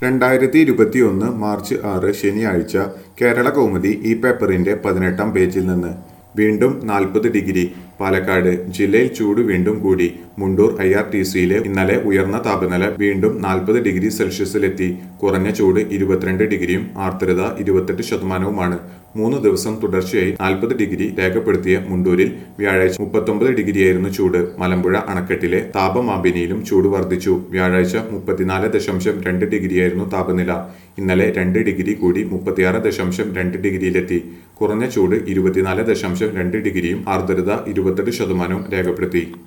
രണ്ടായിരത്തി ഇരുപത്തിയൊന്ന് മാർച്ച് ആറ് ശനിയാഴ്ച കേരള കൗമുദി ഈ പേപ്പറിന്റെ പതിനെട്ടാം പേജിൽ നിന്ന് വീണ്ടും നാൽപ്പത് ഡിഗ്രി പാലക്കാട് ജില്ലയിൽ ചൂട് വീണ്ടും കൂടി മുണ്ടൂർ ഐ ആർ ടി സിയിലെ ഇന്നലെ ഉയർന്ന താപനില വീണ്ടും നാൽപ്പത് ഡിഗ്രി സെൽഷ്യസിലെത്തി കുറഞ്ഞ ചൂട് ഇരുപത്തിരണ്ട് ഡിഗ്രിയും ആർദ്രത ഇരുപത്തെട്ട് ശതമാനവുമാണ് മൂന്ന് ദിവസം തുടർച്ചയായി നാൽപ്പത് ഡിഗ്രി രേഖപ്പെടുത്തിയ മുണ്ടൂരിൽ വ്യാഴാഴ്ച മുപ്പത്തൊമ്പത് ഡിഗ്രിയായിരുന്നു ചൂട് മലമ്പുഴ അണക്കെട്ടിലെ താപമാപിനിയിലും ചൂട് വർദ്ധിച്ചു വ്യാഴാഴ്ച മുപ്പത്തിനാല് ദശാംശം രണ്ട് ഡിഗ്രിയായിരുന്നു താപനില ഇന്നലെ രണ്ട് ഡിഗ്രി കൂടി മുപ്പത്തിയാറ് ദശാംശം രണ്ട് ഡിഗ്രിയിലെത്തി കുറഞ്ഞ ചൂട് ഇരുപത്തിനാല് ദശാംശം രണ്ട് ഡിഗ്രിയും ആർദ്രത ഇരുപത്തെട്ട് ശതമാനവും രേഖപ്പെടുത്തി